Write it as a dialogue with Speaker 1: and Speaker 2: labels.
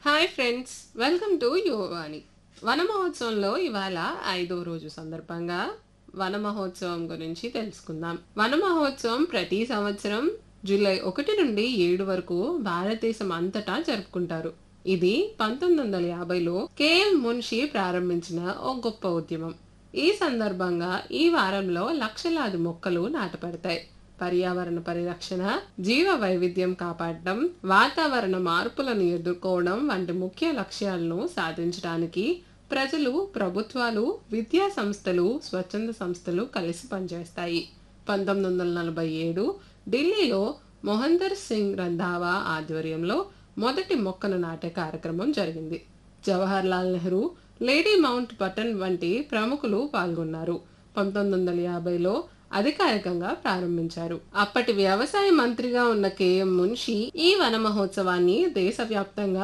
Speaker 1: hi friends welcome to Yuvavani వన మహోత్సవంలో ఇవాళ ఐదో రోజు సందర్భంగా వన మహోత్సవం గురించి తెలుసుకుందాం వన మహోత్సవం ప్రతి సంవత్సరం జూలై ఒకటి నుండి ఏడు వరకు భారతదేశం అంతటా జరుపుకుంటారు ఇది పంతొమ్మిది వందల యాభైలో కేఎం మున్షి ప్రారంభించిన ఓ గొప్ప ఉద్యమం ఈ సందర్భంగా ఈ వారంలో లక్షలాది మొక్కలు నాటపడతాయి పర్యావరణ పరిరక్షణ జీవ వైవిధ్యం కాపాడడం వాతావరణ మార్పులను ఎదుర్కోవడం వంటి ముఖ్య లక్ష్యాలను సాధించడానికి ప్రజలు ప్రభుత్వాలు విద్యా సంస్థలు స్వచ్ఛంద సంస్థలు కలిసి పనిచేస్తాయి పంతొమ్మిది వందల నలభై ఏడు ఢిల్లీలో మొహందర్ సింగ్ రంధావా ఆధ్వర్యంలో మొదటి మొక్కను నాటే కార్యక్రమం జరిగింది Jawahar Lal Nehru lady Mountbatten వంటి ప్రముఖులు పాల్గొన్నారు పంతొమ్మిది వందల యాభైలో అధికారికంగా ప్రారంభించారు అప్పటి వ్యవసాయ మంత్రిగా ఉన్న కేఎం మున్షి ఈ వన మహోత్సవాన్ని దేశవ్యాప్తంగా